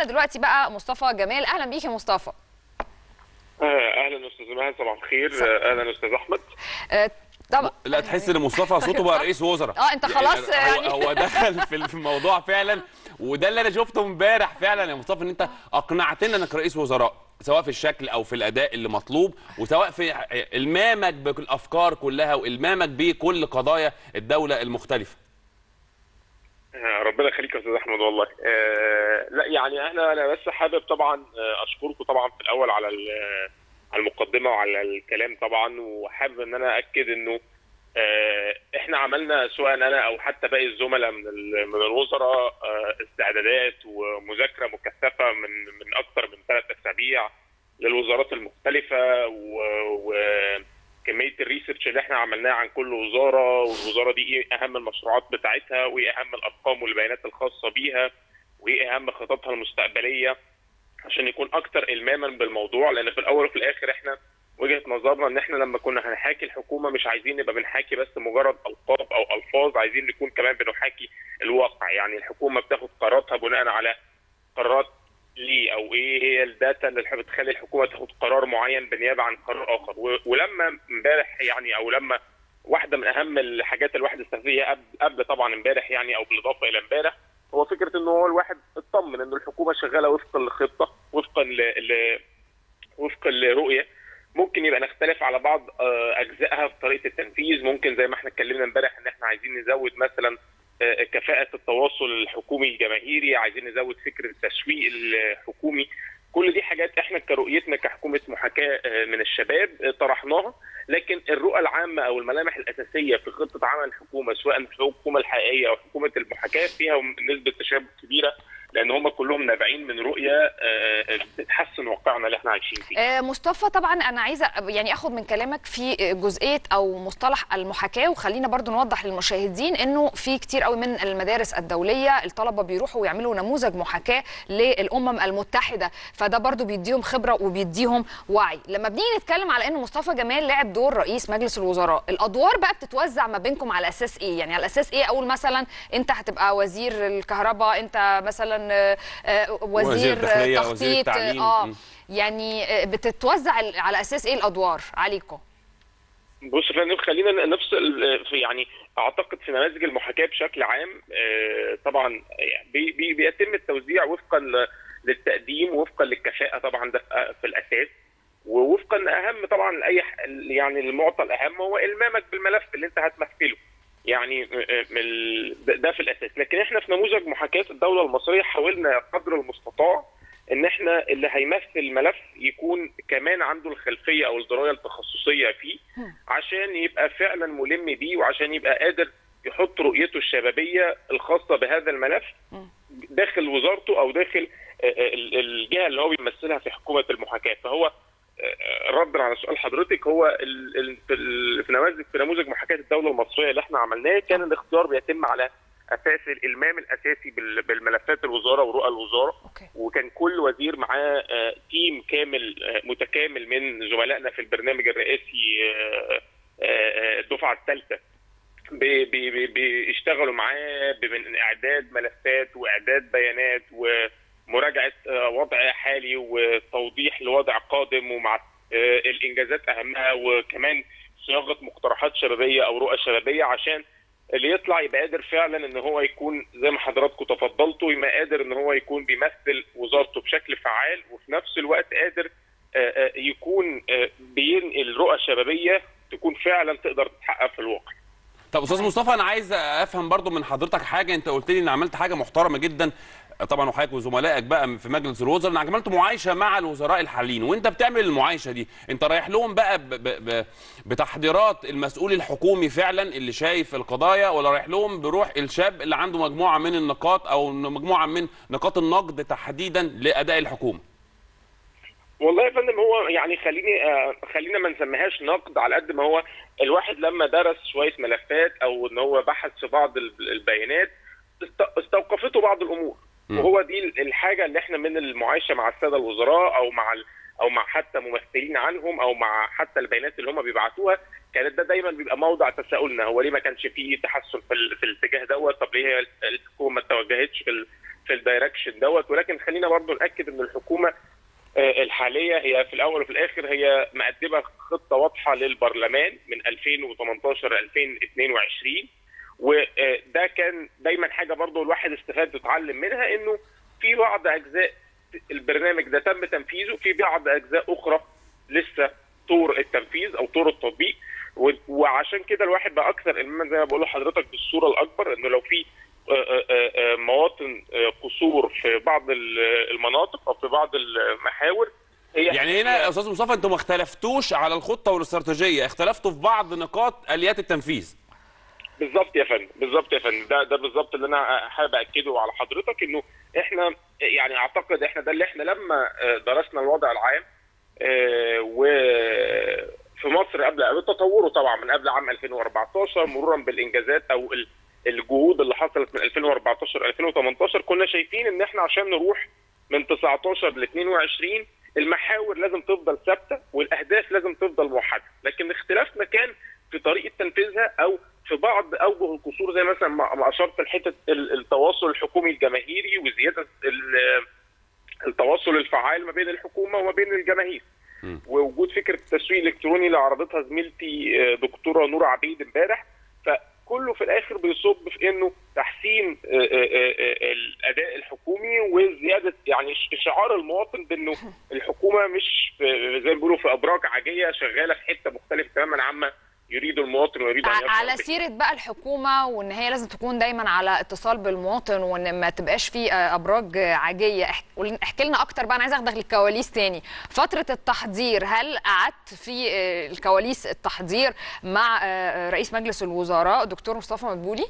معانا دلوقتي بقى مصطفى جمال اهلا بيك يا مصطفى آه، اهلا استاذ مهند صباح الخير آه، اهلا استاذ احمد آه، طبعا لا تحس ان مصطفى صوته بقى رئيس وزراء اه انت خلاص هو, يعني هو دخل في في الموضوع فعلا وده اللي انا شفته امبارح فعلا يا مصطفى ان انت اقنعتنا انك رئيس وزراء سواء في الشكل او في الاداء اللي مطلوب وسواء في المامك بالافكار كلها والمامك بكل قضايا الدوله المختلفه آه، ربنا يخليك يا استاذ احمد والله آه، لا يعني انا انا بس حابب طبعا آه، اشكركم طبعا في الاول على ال- على المقدمه وعلى الكلام طبعا وحابب ان انا اكد انه آه، احنا عملنا سواء انا او حتى باقي الزملاء من ال- من الوزراء آه، استعدادات ومذاكره مكثفه من من اكثر من ثلاث اسابيع للوزارات المختلفه و- وكميه الريسيرش اللي احنا عملناه عن كل وزاره والوزاره دي ايه اهم المشروعات بتاعتها وايه اهم الارقام والبيانات الخاصه بيها وايه اهم خططها المستقبليه عشان يكون اكتر الماما بالموضوع لان في الاول وفي الاخر احنا وجهه نظرنا ان احنا لما كنا هنحاكي الحكومه مش عايزين نبقى بنحاكي بس مجرد القاب او الفاظ عايزين نكون كمان بنحاكي الواقع يعني الحكومه بتاخد قراراتها بناء على قرارات ليه او ايه هي الداتا اللي بتخلي الحكومه تاخد قرار معين بالنيابه عن قرار اخر و- ولما امبارح يعني او لما واحده من اهم الحاجات اللي الواحد استفيدها قبل قبل طبعا امبارح يعني او بالاضافه الى امبارح هو فكره انه هو الواحد اطمن ان الحكومه شغاله وفقا للخطه وفقا ل... ل... وفقا لرؤيه ممكن يبقى نختلف على بعض آه، اجزائها في طريقه التنفيذ ممكن زي ما احنا اتكلمنا امبارح ان احنا عايزين نزود مثلا آه، كفاءه التواصل الحكومي الجماهيري عايزين نزود فكره التسويق الحكومي كل دي حاجات احنا كرؤيتنا كحكومه محاكاه آه، من الشباب آه، طرحناها لكن الرؤى العامه او الملامح الاساسيه في خطه عمل الحكومه سواء الحكومه الحقيقيه او حكومه المحاكاه فيها نسبه تشابه كبيره لان هم كلهم نابعين من رؤيه آه، بتحسن واقعنا اللي احنا عايشين فيه آه، مصطفى طبعا انا عايزه يعني اخد من كلامك في جزئيه او مصطلح المحاكاه وخلينا برضو نوضح للمشاهدين انه في كتير قوي من المدارس الدوليه الطلبه بيروحوا ويعملوا نموذج محاكاه للامم المتحده فده برضو بيديهم خبره وبيديهم وعي لما بنيجي نتكلم على ان مصطفى جمال لعب دور رئيس مجلس الوزراء الادوار بقى بتتوزع ما بينكم على اساس ايه يعني على اساس ايه اول مثلا انت هتبقى وزير الكهرباء انت مثلا آه، آه، وزير, وزير الداخلية، تخطيط وزير التعليم. اه م. يعني آه، بتتوزع ال- على اساس ايه الادوار عليكم بص يا فندم خلينا نفصل في يعني اعتقد في نماذج المحاكاه بشكل عام آه، طبعا بي بي بيتم التوزيع وفقا ل- للتقديم وفقا للكفاءه طبعا ده في- في الاساس ووفقا اهم طبعا اي ح- يعني المعطى الاهم هو المامك بالملف اللي انت هتمثله يعني آه، من ال- ده- ده في الاساس لكن احنا في نموذج محاكاه الدوله المصريه حاولنا قدر المستطاع ان احنا اللي هيمثل ملف يكون كمان عنده الخلفيه او الدرايه التخصصيه فيه عشان يبقى فعلا ملم بيه وعشان يبقى قادر يحط رؤيته الشبابيه الخاصه بهذا الملف داخل وزارته او داخل آه، آه، ال- الجهه اللي هو بيمثلها في حكومه المحاكاه فهو آه، ردا على سؤال حضرتك هو ال- ال- في ال- في نماذج في نموذج محاكاه الدوله المصريه اللي احنا عملناه كان الاختيار بيتم على اساس الالمام الاساسي بال- بالملفات الوزاره ورؤى الوزاره اوكي وكان كل وزير معاه آه، تيم كامل آه، متكامل من زملائنا في البرنامج الرئاسي آه، آه، الدفعه الثالثه بي- بي- بي- بيشتغلوا معاه من اعداد ملفات واعداد بيانات ومراجعه آه، وضع حالي وتوضيح لوضع قادم ومع آه، الانجازات اهمها وكمان صياغه مقترحات شبابيه او رؤى شبابيه عشان اللي يطلع يبقى قادر فعلا ان هو يكون زي ما حضراتكم تفضلتوا يبقى قادر ان هو يكون بيمثل وزارته بشكل فعال وفي نفس الوقت قادر آه، آه، يكون آه، بينقل رؤى شبابيه تكون فعلا تقدر تتحقق في الواقع طب استاذ مصطفى انا عايز افهم برضو من حضرتك حاجه انت قلت لي ان عملت حاجه محترمه جدا طبعا وحضرتك وزملائك بقى في مجلس الوزراء انك عملت معايشه مع الوزراء الحاليين وانت بتعمل المعايشه دي انت رايح لهم بقى ب ب ب بتحضيرات المسؤول الحكومي فعلا اللي شايف القضايا ولا رايح لهم بروح الشاب اللي عنده مجموعه من النقاط او مجموعه من نقاط النقد تحديدا لاداء الحكومه والله يا فندم هو يعني خليني آه خلينا ما نسميهاش نقد على قد ما هو الواحد لما درس شويه ملفات او ان هو بحث في بعض ال- البيانات است- استوقفته بعض الامور م. وهو دي ال- الحاجه اللي احنا من المعايشه مع الساده الوزراء او مع ال- او مع حتى ممثلين عنهم او مع حتى البيانات اللي هم بيبعتوها كانت ده دايما بيبقى موضع تساؤلنا هو ليه ما كانش فيه تحسن في, ال- في الاتجاه دوت طب ليه هي الحكومه ما توجهتش في ال- في الدايركشن دوت ولكن خلينا برضو ناكد ان الحكومه آه، الحاليه هي في الاول وفي الاخر هي مقدمه خطه واضحه للبرلمان من 2018 2022 وده كان دايما حاجه برضو الواحد استفاد واتعلم منها انه في بعض اجزاء البرنامج ده تم تنفيذه في بعض اجزاء اخرى لسه طور التنفيذ او طور التطبيق و- وعشان كده الواحد بقى اكثر الماما زي ما بقول لحضرتك بالصوره الاكبر انه لو في آه، آه، آه، مواطن آه، قصور في بعض ال- المناطق او في بعض المحاور هي يعني هنا يا استاذ مصطفى انتوا ما اختلفتوش على الخطه والاستراتيجيه اختلفتوا في بعض نقاط اليات التنفيذ بالظبط يا فندم بالظبط يا فندم ده ده بالظبط اللي انا حابب اكده على حضرتك انه احنا يعني اعتقد احنا ده اللي احنا لما آه، درسنا الوضع العام وفي مصر قبل قبل تطوره طبعا من قبل عام 2014 مرورا بالانجازات او ال- الجهود اللي حصلت من 2014 2018 كنا شايفين ان احنا عشان نروح من 19 ل 22 المحاور لازم تفضل ثابته والاهداف لازم تفضل موحده لكن اختلافنا كان في طريقه تنفيذها او في بعض اوجه القصور زي مثلا ما ما اشرت لحته ال- التواصل الحكومي الجماهيري وزياده ال- التواصل الفعال ما بين الحكومه وما بين الجماهير ووجود فكره التسويق الالكتروني اللي عرضتها زميلتي آه، دكتوره نور عبيد امبارح فكله في الاخر بيصب في انه تحسين آه، آه، آه، الاداء الحكومي وزياده يعني ش- شعار المواطن بانه الحكومه مش في- زي ما بيقولوا في ابراج عاجيه شغاله في حته مختلفه تماما عما يريد المواطن ويريد ان ع- يشعر على به. سيره بقى الحكومه وان هي لازم تكون دايما على اتصال بالمواطن وان ما تبقاش في آه، ابراج آه، عاجيه اح- قول- احكي لنا اكتر بقى انا عايزه اخدك للكواليس تاني فتره التحضير هل قعدت في آه، الكواليس التحضير مع آه، رئيس مجلس الوزراء دكتور مصطفى مدبولي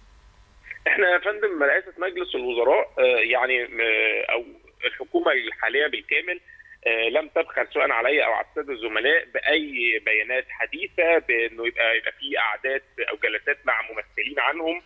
احنا يا فندم رئاسه مجلس الوزراء آه، يعني آه، او الحكومه الحاليه بالكامل آه، لم تبخل سواء علي او على الساده الزملاء باي بيانات حديثه بانه يبقى يبقى في قعدات او جلسات مع ممثلين عنهم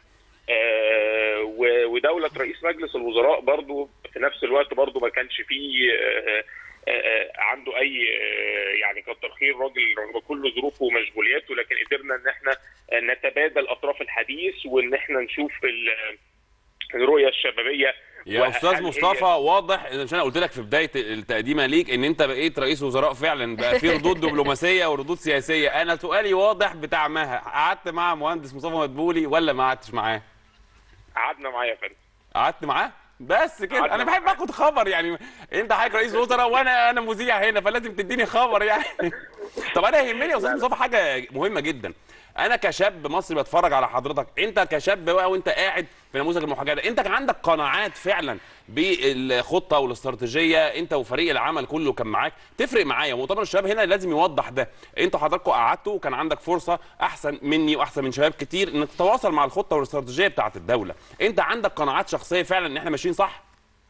آه، و- ودوله رئيس مجلس الوزراء برضو في نفس الوقت برضو ما كانش فيه آه، آه، آه، عنده اي آه، يعني كتر خير راجل رغم كل ظروفه ومشغولياته لكن قدرنا ان احنا نتبادل اطراف الحديث وان احنا نشوف ال- الرؤيه الشبابيه يا وهل استاذ هي- مصطفى واضح مش انا قلت لك في بدايه التقديمه ليك ان انت بقيت رئيس وزراء فعلا بقى في ردود دبلوماسيه وردود سياسيه انا سؤالي واضح بتاع مها قعدت مع مهندس مصطفى مدبولي ولا ما قعدتش معاه قعدنا معاه يا فندم قعدت معاه بس كده قعدنا انا بحب معاه. اخد خبر يعني انت حضرتك رئيس وزراء وانا انا مذيع هنا فلازم تديني خبر يعني طب انا يهمني يا استاذ مصطفى حاجه مهمه جدا انا كشاب مصري بتفرج على حضرتك انت كشاب بقى وانت قاعد في نموذج المحاكاه ده انت كان عندك قناعات فعلا بالخطه والاستراتيجيه انت وفريق العمل كله كان معاك تفرق معايا مؤتمر الشباب هنا لازم يوضح ده انتوا حضراتكم قعدتوا وكان عندك فرصه احسن مني واحسن من شباب كتير انك تتواصل مع الخطه والاستراتيجيه بتاعه الدوله انت عندك قناعات شخصيه فعلا ان احنا ماشيين صح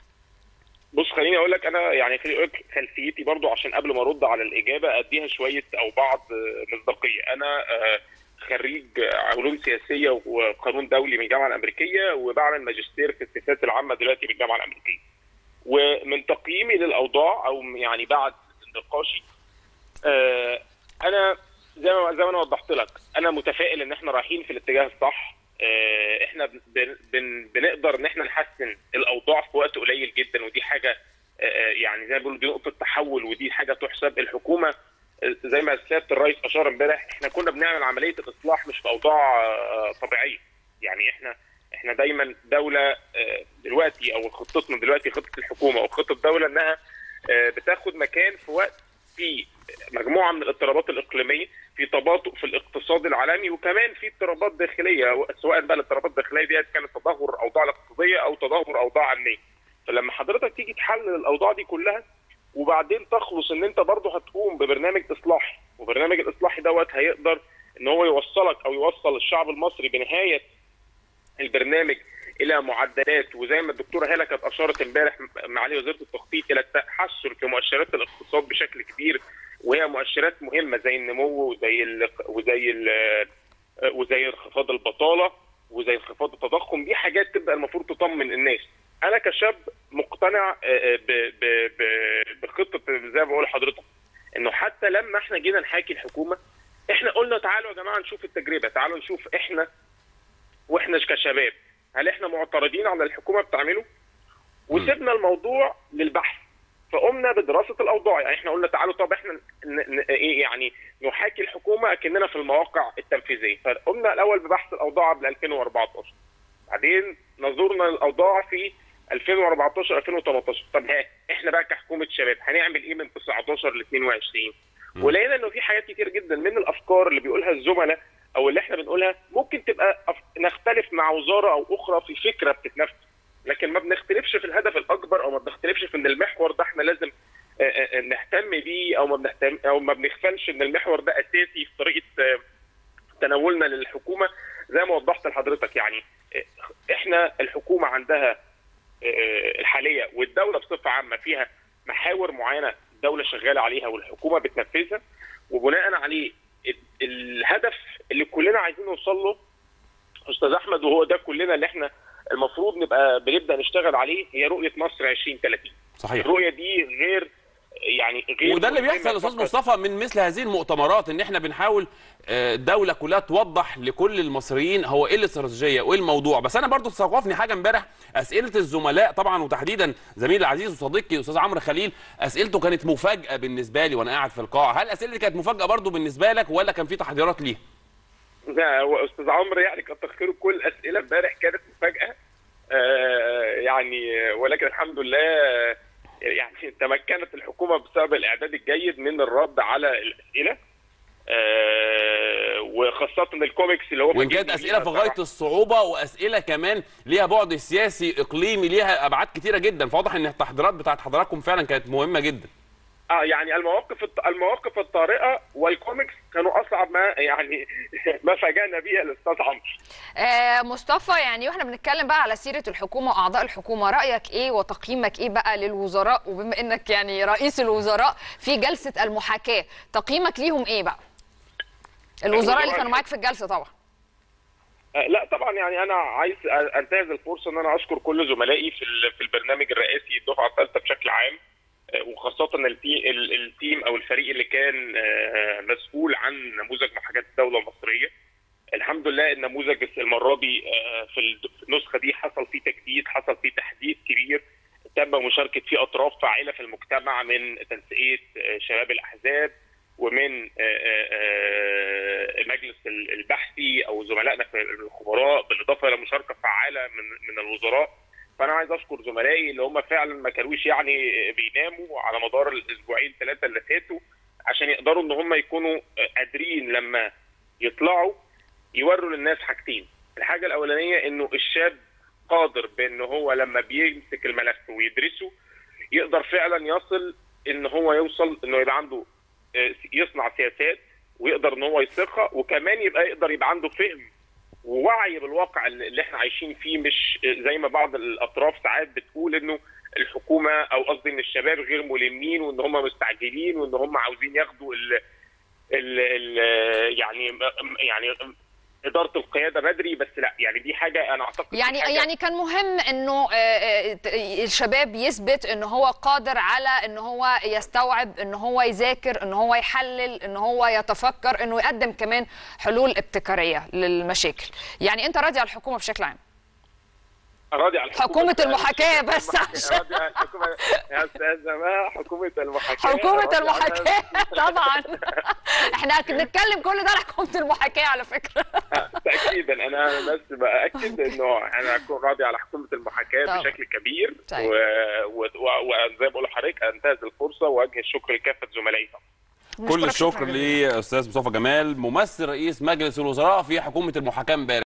بص خليني اقول لك انا يعني خليني اقول لك خلفيتي برضو عشان قبل ما ارد على الاجابه اديها شويه او بعض آه، مصداقيه انا آه، خريج علوم سياسيه وقانون دولي من الجامعه الامريكيه وبعمل ماجستير في السياسات العامه دلوقتي بالجامعه الامريكيه ومن تقييمي للاوضاع او يعني بعد نقاشي آه، انا زي ما زي ما انا وضحت لك انا متفائل ان احنا رايحين في الاتجاه الصح آه، احنا بن بن بنقدر ان احنا نحسن الاوضاع في وقت قليل جدا ودي حاجه آه، يعني زي ما بيقولوا دي نقطه تحول ودي حاجه تحسب الحكومه آه، زي ما سياده الرئيس اشار امبارح احنا كنا بنعمل عمليه الاصلاح مش في اوضاع آه، طبيعيه يعني احنا احنا دايما دوله آه، دلوقتي او خطتنا دلوقتي خطه الحكومه او خطه الدوله انها آه، بتاخد مكان في وقت في مجموعه من الاضطرابات الاقليميه في تباطؤ في الاقتصاد العالمي وكمان في اضطرابات داخليه سواء بقى الاضطرابات الداخليه دي كانت تدهور الاوضاع الاقتصاديه او تدهور اوضاع امنيه فلما حضرتك تيجي تحلل الاوضاع دي كلها وبعدين تخلص ان انت برضه هتقوم ببرنامج اصلاحي وبرنامج الاصلاحي دوت هيقدر ان هو يوصلك او يوصل الشعب المصري بنهايه البرنامج الى معدلات وزي ما الدكتوره هاله كانت اشارت امبارح معالي وزيره التخطيط الى التحسن في مؤشرات الاقتصاد بشكل كبير وهي مؤشرات مهمه زي النمو وزي ال وزي ال وزي انخفاض البطاله وزي انخفاض التضخم دي حاجات تبقى المفروض تطمن الناس انا كشاب مقتنع آه، ب- ب- ب- بخطه زي ما بقول لحضرتك انه حتى لما احنا جينا نحاكي الحكومه احنا قلنا تعالوا يا جماعه نشوف التجربه تعالوا نشوف احنا واحنا كشباب هل احنا معترضين على الحكومه بتعمله وسيبنا الموضوع للبحث فقمنا بدراسه الاوضاع يعني احنا قلنا تعالوا طب احنا ن... ن... ايه يعني نحاكي الحكومه اكننا في المواقع التنفيذيه فقمنا الاول ببحث الاوضاع قبل 2014 بعدين نظرنا للاوضاع في 2014 2013 طب ها احنا بقى كحكومه شباب هنعمل ايه من 19 ل 22 ولقينا انه في حاجات كتير جدا من الافكار اللي بيقولها الزملاء او اللي احنا بنقولها ممكن تبقى أف... نختلف مع وزاره او اخرى في فكره بتتنفذ لكن ما بنختلفش في الهدف الاكبر او ما بنختلفش في ان المحور ده احنا لازم آه، آه، نهتم بيه او ما بنهتم او ما بنغفلش ان المحور ده اساسي في طريقه آه، تناولنا للحكومه زي ما وضحت لحضرتك يعني آه، احنا الحكومه عندها آه، الحاليه والدوله بصفه عامه فيها محاور معينه الدوله شغاله عليها والحكومه بتنفذها وبناء عليه ال- الهدف اللي كلنا عايزين نوصل له استاذ احمد وهو ده كلنا اللي احنا المفروض نبقى بنبدا نشتغل عليه هي رؤيه مصر 2030 صحيح الرؤيه دي غير يعني غير وده اللي مهمة بيحصل يا استاذ فقط. مصطفى من مثل هذه المؤتمرات ان احنا بنحاول آه، الدوله كلها توضح لكل المصريين هو ايه الاستراتيجيه وايه الموضوع بس انا برضو استوقفني حاجه امبارح اسئله الزملاء طبعا وتحديدا زميلي العزيز وصديقي الاستاذ عمرو خليل اسئلته كانت مفاجاه بالنسبه لي وانا قاعد في القاعه هل الاسئله دي كانت مفاجاه برضو بالنسبه لك ولا كان في تحضيرات ليها لا هو استاذ عمرو يعني كتر خيره كل الاسئله امبارح كانت مفاجاه آه يعني ولكن الحمد لله آه، يعني تمكنت الحكومه بسبب الاعداد الجيد من الرد على الاسئله آه وخاصه الكوميكس اللي هو وان كانت فاجئني اسئله في بيها غايه الصعوبه واسئله كمان ليها بعد سياسي اقليمي ليها ابعاد كتيره جدا فواضح ان التحضيرات بتاعت حضراتكم فعلا كانت مهمه جدا اه يعني المواقف الط- المواقف الطارئه والكوميكس كانوا اصعب ما يعني ما فاجأنا بيها الاستاذ عمرو آه مصطفى يعني واحنا بنتكلم بقى على سيره الحكومه واعضاء الحكومه رايك ايه وتقييمك ايه بقى للوزراء وبما انك يعني رئيس الوزراء في جلسه المحاكاه تقييمك ليهم ايه بقى الوزراء اللي كانوا معاك في الجلسه طبعا آه، لا طبعا يعني انا عايز انتهز الفرصه ان انا اشكر كل زملائي في ال- في البرنامج الرئاسي الدفعه الثالثه بشكل عام آه، وخاصه التي- ال- التيم او الفريق اللي كان آه، مسؤول عن نموذج محاكاه الدوله المصريه الحمد لله النموذج المره دي آه، في الد- في النسخه دي حصل فيه تجديد حصل فيه تحديث كبير تم مشاركه فيه اطراف فاعله في المجتمع من تنسيقيه آه، شباب الاحزاب ومن آه، آه، آه، مجلس ال- البحثي او زملائنا في الخبراء بالاضافه الى مشاركه فعاله من من الوزراء فانا عايز اشكر زملائي اللي هم فعلا ما كانوش يعني بيناموا على مدار الاسبوعين ثلاثه اللي فاتوا عشان يقدروا ان هم يكونوا قادرين لما يطلعوا يوروا للناس حاجتين الحاجه الاولانيه انه الشاب قادر بان هو لما بيمسك الملف ويدرسه يقدر فعلا يصل ان هو يوصل انه يبقى عنده آه، يصنع سياسات ويقدر ان هو يصيغها وكمان يبقى يقدر يبقى عنده فهم ووعي بالواقع اللي اللي احنا عايشين فيه مش زي ما بعض الاطراف ساعات بتقول انه الحكومه او قصدي ان الشباب غير ملمين وان هم مستعجلين وان هم عاوزين ياخدوا ال ال ال يعني يعني اداره القياده بدري بس لا يعني دي حاجه انا اعتقد يعني حاجة يعني كان مهم انه آه، آه، ت- الشباب يثبت ان هو قادر على ان هو يستوعب ان هو يذاكر ان هو يحلل ان هو يتفكر انه يقدم كمان حلول ابتكاريه للمشاكل يعني انت راضي على الحكومه بشكل عام راضي على حكومة المحاكاة بس عشان- راضي على الحكومه يا استاذه ما حكومه المحاكاه حكومة راضي عنها. المحاكاة طبعا احنا بنتكلم كل ده على حكومة المحاكاة على فكرة تاكيدا انا بس باكد انه انا اكون راضي على حكومه المحاكاه طبعا. بشكل كبير طيب. و- و- و- وزي ما بقول لحضرتك انتهز الفرصه واوجه الشكر لكافه زملائي طبعا كل نشكرك الشكر شكراً جزيلاً. لاستاذ مصطفى جمال ممثل رئيس مجلس الوزراء في حكومه المحاكاه امبارح